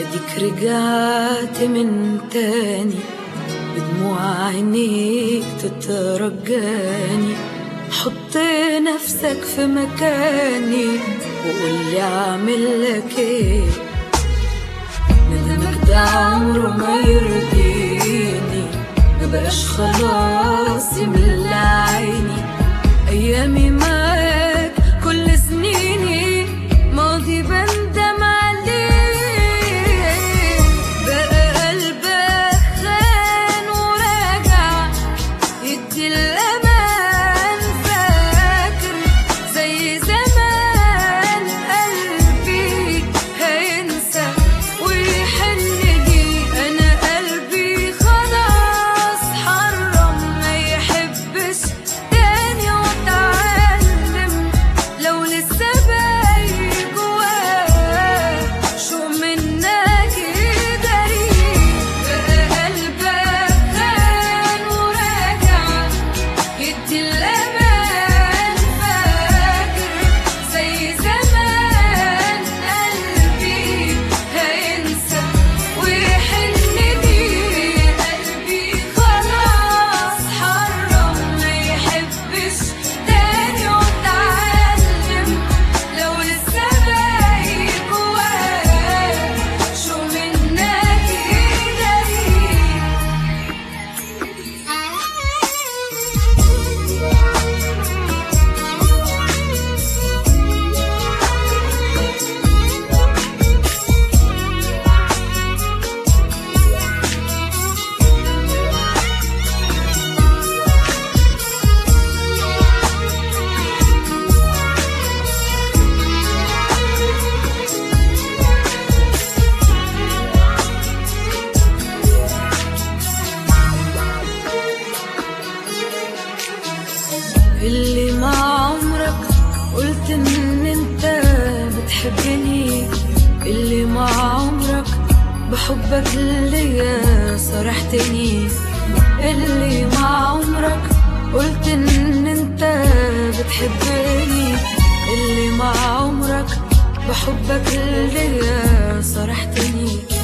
اديك رجعت من تاني بدموع عينيك تترجاني حط نفسك في مكاني وقولي اعمل لك ايه ندمك ده عمره ما يرضيني مبقاش خلاص يملى عيني ايامي معاك كل سنيني ماضي بندم عليه بقى قلبك خان وراجع يدي الامان فاكر زي زمان قلبي هينسى ويحن لي انا قلبي خلاص حرم ما يحبش تاني واتعلم لو لسه باقي جواه شو منك يدري بقى قلبك خان وراجع يدي الأمان فاكر زي زمان قلبي هينسى ويحن لي قلبي خلاص حرم ما يحبش تاني واتعلم لو لسه باقي جواه شو منك يدري اللي مع عمرك قلت ان انت بتحبني اللي مع عمرك بحبك ليا صرحتني اللي مع عمرك قلت ان انت بتحبني اللي مع عمرك بحبك ليا صرحتني